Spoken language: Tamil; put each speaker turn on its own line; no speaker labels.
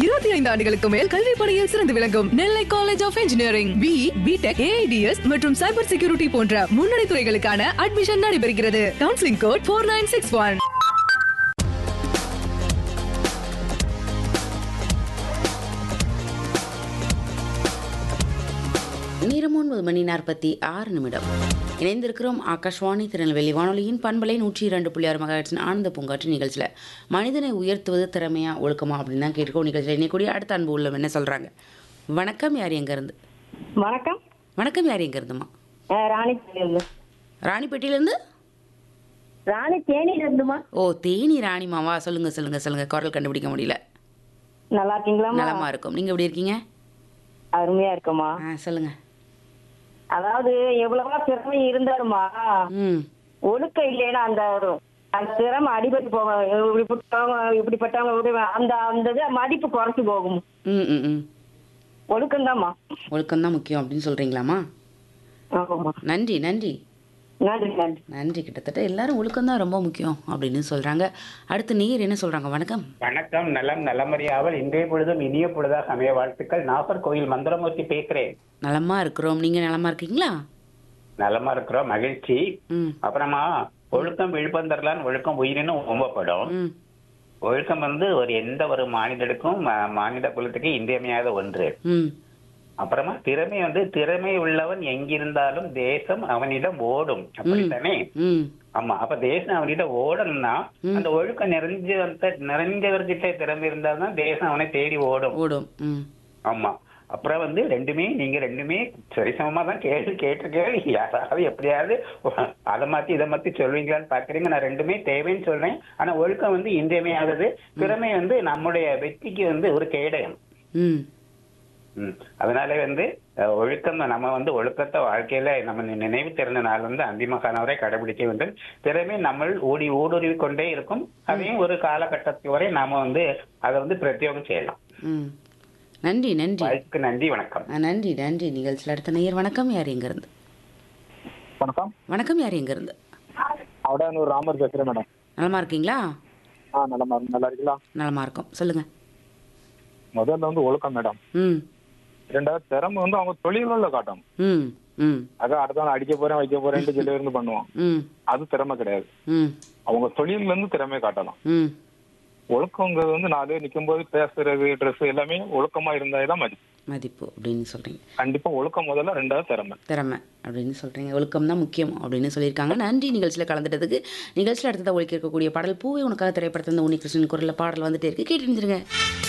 இருபத்தி ஐந்து ஆண்டுகளுக்கு மேல் கல்வி பணியில் சிறந்து விளங்கும் Nellai college of engineering B BTech AIDS மற்றும் சைபர் செக்யூரிட்டி போன்ற முன்னணி துறைகளுக்கான அட்மிஷன் நடைபெறுகிறது counselling code four nine six one
நேரம் ஒன்பது மணி நாற்பத்தி ஆறு நிமிடம் இணைந்திருக்கிறோம் ஆகாஷ்வாணி திருநெல்வேலி வானொலியின் பண்பலை நூற்றி இரண்டு புள்ளி ஆறு மகாட்சின் ஆனந்த பூங்காற்று நிகழ்ச்சியில் மனிதனை உயர்த்துவது திறமையா ஒழுக்கமா அப்படின்னு தான் கேட்கும் நிகழ்ச்சியில் இன்னைக்கூடிய அடுத்த அன்பு உள்ளம் என்ன சொல்கிறாங்க வணக்கம் யார் எங்கேருந்து
வணக்கம்
வணக்கம் யார் எங்கேருந்துமா
அஹ் ராணிப்பேட்டிலிருந்து
ராணிப்பேட்டையிலேருந்து
ராணி தேனியில இருந்துமா
ஓ தேனி ராணிமாவா சொல்லுங்க சொல்லுங்க சொல்லுங்க குரல் கண்டுபிடிக்க முடியல
நல்லா இருக்கீங்களாம்மா
நலமா இருக்கும் நீங்கள் எப்படி இருக்கீங்க
அருமையா இருக்குமா
ஆ சொல்லுங்க
அதாவது எவ்வளவா திறமை இருந்தாலுமா
ம்
ஒழுக்கம் இல்லைன்னா அந்த ஒரு அந்த திறமை அடிபட்டு போகும் இப்படிப்பட்டவங்க இப்படிப்பட்டவங்க இப்படி- அந்த அந்த இது மதிப்பு குறைச்சு போகும்
ம் ம் ம்
ஒழுக்கம் தான்மா
ஒழுக்கம் தான் முக்கியம் அப்படின்னு சொல்கிறீங்களாம்மா
ஆமாம்மா
நன்றி நன்றி
நன்றி நன்றி
நன்றி கிட்டத்தட்ட எல்லாரும் ஒழுக்கம் தான் ரொம்ப முக்கியம் அப்படின்னு சொல்றாங்க அடுத்து நீர் என்ன சொல்றாங்க வணக்கம்
வணக்கம் நலம் நலமறியாமல் இன்றைய பொழுதும் இனிய பொழுதாக அமைய வாழ்த்துக்கள் நாகர்கோவில் மந்திரமூர்த்தி பேசுறேன்
நலமா இருக்கிறோம் நீங்க நலமா இருக்கீங்களா
நலமா இருக்கிறோம் மகிழ்ச்சி
ம்
அப்புறமா ஒழுக்கம் விழுப்பந்தரலான் ஒழுக்கம் உயிரினும் ஓம்பப்படும்
ம்
ஒழுக்கம் வந்து ஒரு எந்த ஒரு மானிடருக்கும் ம- மானிட குலத்துக்கு இன்றியமையாத ஒன்று
ம்
அப்புறமா திறமை வந்து திறமை உள்ளவன் எங்கிருந்தாலும் தேசம் அவனிடம் ஓடும் அப்படித்தானே
ம்
ஆமா அப்ப தேசம் அவனிடம் ஓடணும்னா அந்த ஒழுக்கம் நிறைஞ்ச நிறைஞ்சவர்கிட்ட திறமை இருந்தால்தான் தேசம் அவனை தேடி ஓடும்
ஓடும் ம்
ஆமா அப்புறம் வந்து ரெண்டுமே நீங்க ரெண்டுமே சரிசமமா தான் கேள்வி கேட்டிருக்கேன் யாராவது எப்படியாவது அதை மாத்தி இதை மாத்தி சொல்வீங்களான்னு பாக்குறீங்க நான் ரெண்டுமே தேவைன்னு சொல்றேன் ஆனா ஒழுக்கம் வந்து இன்றியமையாதது திறமை வந்து நம்முடைய வெற்றிக்கு வந்து ஒரு கேடயம்
ம்
ம். அதனால வந்து அஹ், ஒழுக்கம் நம்ம வந்து ஒழுக்கத்தை வாழ்க்கையில நம்ம நி- நினைவு திறந்த நாள் வந்து அந்திமகானவரை கடைபிடிக்க வேண்டும் திறமை நம்ம ஊடி ஊடுருவி கொண்டே இருக்கும் அதையும் ஒரு காலகட்டத்து வரை நாம வந்து அதை வந்து பிரத்யோகம் செய்யலாம்
ம் நன்றி நன்றி
வாழ்த்துக்கு நன்றி வணக்கம்
ஆ, நன்றி நன்றி நிகழ்ச்சியில் அடுத்த நேயர் வணக்கம் யார் எங்க இருந்து
வணக்கம்
வணக்கம் யார் எங்க இருந்து
அவடானூர் ராமர் பேசுறேன் மேடம்
நலமா இருக்கீங்களா
ஆ நல்லா நல்லா இருக்கீங்களா
நலமா இருக்கும் சொல்லுங்க
முதல்ல வந்து ஒழுக்கம் மேடம்
ம்
ரெண்டாவது திறமை வந்து அவங்க தொழில்களில் காட்டணும்
ம் ம்
அதான் அடுத்த நாள் அடிக்க போறேன் வைக்க போறேன்ட்டு சொல்லி இருந்து பண்ணுவோம்
ம்
அது திறமை கிடையாது
ம்
அவங்க தொழில்ல இருந்து திறமையை காட்டலாம்
ம்
ஒழுக்கங்கிறது வந்து நாலு பேர் நிக்கும்போது பேசுறது ட்ரெஸ் எல்லாமே ஒழுக்கமா இருந்தாதான் மதிப்பு
மதிப்பு அப்படின்னு சொல்றீங்க
கண்டிப்பா ஒழுக்கம் முதல்ல ரெண்டாவது திறமை
திறமை அப்படின்னு சொல்கிறீங்க ஒழுக்கம் தான் முக்கியம் அப்படின்னு சொல்லியிருக்காங்க நன்றி நிகழ்ச்சியில் கலந்துட்டதுக்கு நிகழ்ச்சியில் அடுத்ததாக ஒழிக்க இருக்கக்கூடிய பாடல் பூவை உனக்காக திரைப்படத்தில் உன்னி கிருஷ்ணன் குரலில் பாடல் வந்துட்டே இருக்கு கேட்டு இருந்துருங்க